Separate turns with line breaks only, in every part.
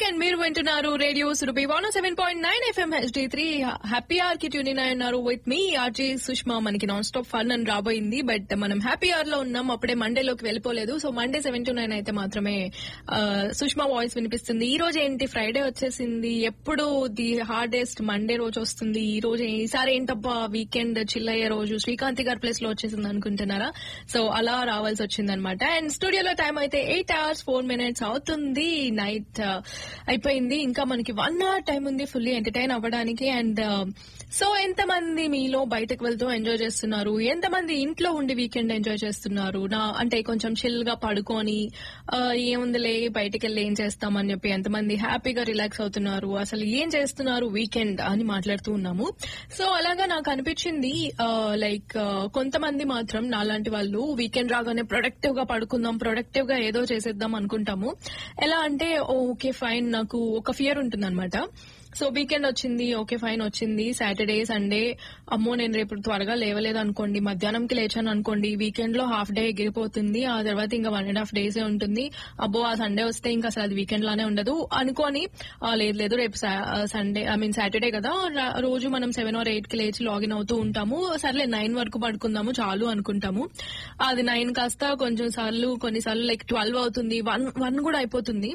and మీరు వింటున్నారు radio Surabhi one seven point nine FM HD three happy hour కి tune అయి ఉన్నారు విత్ మీ ఆర్జే సుష్మా మనకి నాన్ స్టాప్ ఫన్ అని రాబోయింది బట్ మనం హ్యాపీ ఆర్ లో ఉన్నాం అప్పుడే మండేలోకి వెళ్ళిపోలేదు so Monday seven to nine అయితే మాత్రమే ఆ, సుష్మా వాయిస్ వినిపిస్తుంది ఈ రోజు ఏంటి ఫ్రైడే వచ్చేసింది ఎప్పుడు ది హార్డెస్ట్ మండే రోజు వస్తుంది ఈ రోజు ఈసారి ఏంటబ్బా వీకెండ్ చిల్ అయ్యే రోజు శ్రీకాంతి గారి ప్లేస్ లో వచ్చేసింది అనుకుంటున్నారా సో అలా రావాల్సి వచ్చింది అనమాట అండ్ స్టూడియోలో టైం అయితే ఎయిట్ అవర్స్ ఫోర్ మినిట్స్ అవుతుంది నైట్ అయిపోయింది ఇంకా మనకి వన్ అవర్ టైం ఉంది ఫుల్లీ ఎంటర్టైన్ అవ్వడానికి అండ్ సో ఎంతమంది మీలో బయటకు వెళ్తూ ఎంజాయ్ చేస్తున్నారు ఎంతమంది ఇంట్లో ఉండి వీకెండ్ ఎంజాయ్ చేస్తున్నారు నా అంటే కొంచెం చిల్ గా పడుకొని ఆ, ఏముందిలే బయటకు వెళ్ళి ఏం చేస్తామని చెప్పి ఎంతమంది హ్యాపీగా రిలాక్స్ అవుతున్నారు అసలు ఏం చేస్తున్నారు వీకెండ్ అని మాట్లాడుతూ ఉన్నాము సో అలాగా నాకు అనిపించింది లైక్ కొంతమంది మాత్రం నాలాంటి వాళ్ళు వీకెండ్ రాగానే ప్రొడక్టివ్ గా పడుకుందాం ప్రొడక్టివ్ గా ఏదో చేసేద్దాం అనుకుంటాము ఎలా అంటే ఓకే ఫైన్ నాకు ఒక ఫియర్ ఉంటుంది అనమాట సో వీకెండ్ వచ్చింది ఓకే ఫైన్ వచ్చింది సాటర్డే సండే అమ్మో నేను రేపు త్వరగా లేవలేదు అనుకోండి మధ్యాహ్నంకి లేచాను అనుకోండి వీకెండ్ లో హాఫ్ డే ఎగిరిపోతుంది ఆ తర్వాత ఇంకా వన్ అండ్ హాఫ్ డేసే ఉంటుంది అబ్బో ఆ సండే వస్తే ఇంకా అసలు అది వీకెండ్ లానే ఉండదు అనుకొని "ఆ, లేదు లేదు రేపు సండే ఐ మీన్ సాటర్డే కదా రా- రోజు మనం సెవెన్ ఆర్ ఎయిట్ కి లేచి లాగిన్ అవుతూ ఉంటాము సర్లే నైన్ వరకు పడుకుందాము చాలు అనుకుంటాము అది నైన్ కాస్త కొంచెం సార్లు కొన్నిసార్లు లైక్ ట్వెల్వ్ అవుతుంది వన్ వన్ కూడా అయిపోతుంది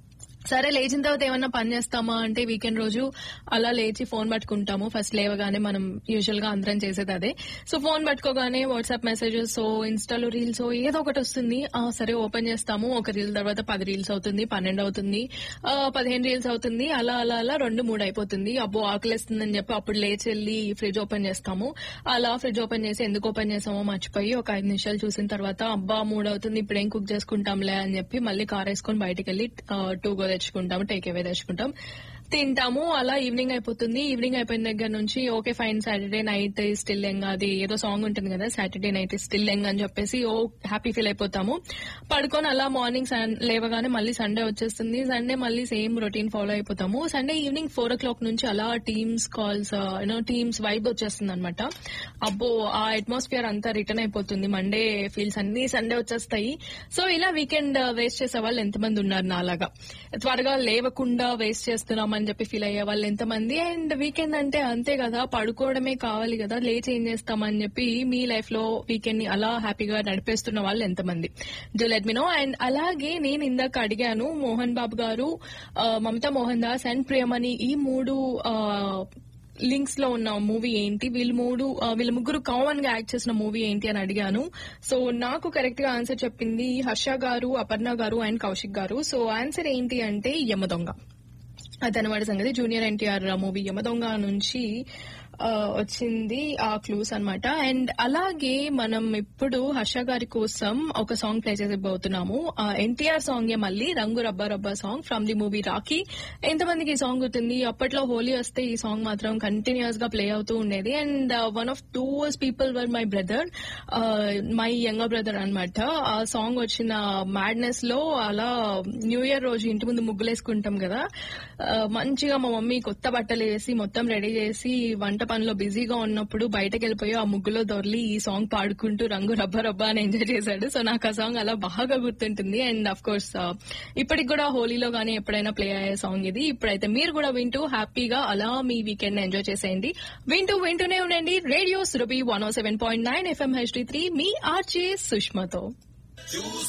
సరే లేచిన తర్వాత ఏమన్నా పని చేస్తామా అంటే వీకెండ్ రోజు అలా లేచి ఫోన్ పట్టుకుంటాము ఫస్ట్ లేవగానే మనం యూజువల్ గా అందరం చేసేది అదే సో ఫోన్ పట్టుకోగానే వాట్సాప్ మెసేజెస్ ఇన్స్టాలో రీల్స్ ఏదో ఒకటి వస్తుంది ఆ సరే ఓపెన్ చేస్తాము ఒక రీల్ తర్వాత పది రీల్స్ అవుతుంది పన్నెండు అవుతుంది ఆ, పదిహేను రీల్స్ అవుతుంది అలా అలా అలా రెండు మూడు అయిపోతుంది అబ్బో ఆకలిస్తుందని చెప్పి అప్పుడు లేచి వెళ్ళి ఫ్రిడ్జ్ ఓపెన్ చేస్తాము అలా ఫ్రిడ్జ్ ఓపెన్ చేసి ఎందుకు ఓపెన్ చేసామో మర్చిపోయి ఒక ఐదు నిమిషాలు చూసిన తర్వాత అబ్బా మూడు అవుతుంది ఇప్పుడు ఏం కుక్ చేసుకుంటాంలే అని చెప్పి మళ్ళీ కార్ వేసుకొని బయటికి వెళ్ళి టూ గో తెచ్చుకుంటాము టేక్ అవే తెచ్చుకుంటాం తింటాము అలా ఈవినింగ్ అయిపోతుంది ఈవినింగ్ అయిపోయిన దగ్గర నుంచి okay fine Saturday night still ఎంగ్ అది ఏదో సాంగ్ ఉంటుంది కదా సాటర్డే నైట్ స్టిల్ ఎంగ్ అని చెప్పేసి ఓ హ్యాపీ ఫీల్ అయిపోతాము పడుకొని అలా మార్నింగ్ లేవగానే మళ్ళీ సండే వచ్చేస్తుంది సండే మళ్ళీ సేమ్ రొటీన్ ఫాలో అయిపోతాము Sunday evening four o'clock నుంచి అలా Teams calls you know Teams vibe వచ్చేస్తుంది అనమాట అబ్బో ఆ అట్మాస్ఫియర్ అంతా రిటర్న్ అయిపోతుంది మండే ఫీల్స్ అన్ని సండే వచ్చేస్తాయి సో ఇలా వీకెండ్ వేస్ట్ చేసే వాళ్ళు ఎంతమంది ఉన్నారు నాలాగా త్వరగా లేవకుండా వేస్ట్ చేస్తున్నాం అని చెప్పి ఫీల్ అయ్యే వాళ్ళు ఎంతమంది అండ్ వీకెండ్ అంటే అంతే కదా పడుకోవడమే కావాలి కదా లేచి ఏం చేస్తామని చెప్పి మీ లైఫ్ లో వీకెండ్ ని అలా హ్యాపీగా నడిపేస్తున్న వాళ్ళు ఎంతమంది do let me know and అలాగే నేను ఇందాక అడిగాను మోహన్ బాబు గారు ఆ, మమతా మోహన్ దాస్ అండ్ ప్రియమణి ఈ మూడు ఆ, లింక్స్ లో ఉన్న మూవీ ఏంటి వీళ్ళు మూడు ఆ, వీళ్ళ ముగ్గురు కామన్ గా యాక్ట్ చేసిన మూవీ ఏంటి అని అడిగాను సో నాకు కరెక్ట్ గా ఆన్సర్ చెప్పింది హర్ష గారు అపర్ణ గారు అండ్ కౌశిక్ గారు సో ఆన్సర్ ఏంటి అంటే యమదొంగ అదనమాట సంగతి జూనియర్ ఎన్టీఆర్ మూవీ యమదొంగ నుంచి ఆ, వచ్చింది ఆ క్లూస్ అన్నమాట అండ్ అలాగే మనం ఇప్పుడు హర్ష గారి కోసం ఒక సాంగ్ ప్లే చేసేబోతున్నాము ఎన్టీఆర్ సాంగ్ మళ్ళీ Rangu Rabba Rabba song from the movie Rakhi ఎంతమందికి ఈ సాంగ్ గుర్తుంది అప్పట్లో హోలీ వస్తే ఈ సాంగ్ మాత్రం కంటిన్యూస్ గా ప్లే అవుతూ ఉండేది and one of two people were my brother my younger brother అన్నమాట ఆ సాంగ్ వచ్చిన మ్యాడ్నెస్ లో అలా న్యూ ఇయర్ రోజు ఇంటి ముందు ముగ్గులేసుకుంటాం కదా ఆ, మంచిగా మా మమ్మీ కొత్త బట్టలు వేసి మొత్తం రెడీ చేసి వంట పనిలో బిజీగా ఉన్నప్పుడు బయటకు వెళ్ళిపోయి ఆ ముగ్గులో దొర్లి ఈ సాంగ్ పాడుకుంటూ రంగు రబ్బా రబ్బా అని ఎంజాయ్ చేశాడు సో నాకు ఆ సాంగ్ అలా బాగా గుర్తుంటుంది అండ్ అఫ్ కోర్స్ ఇప్పటికి కూడా హోలీలో గానీ ఎప్పుడైనా ప్లే అయ్యే సాంగ్ ఇది ఇప్పుడైతే మీరు కూడా వింటూ హ్యాపీగా అలా మీ వీకెండ్ ఎంజాయ్ చేసేయండి వింటూ వింటూనే ఉండండి radio Surabhi one seven point nine FM HD three మీ ఆర్జే సుష్మతో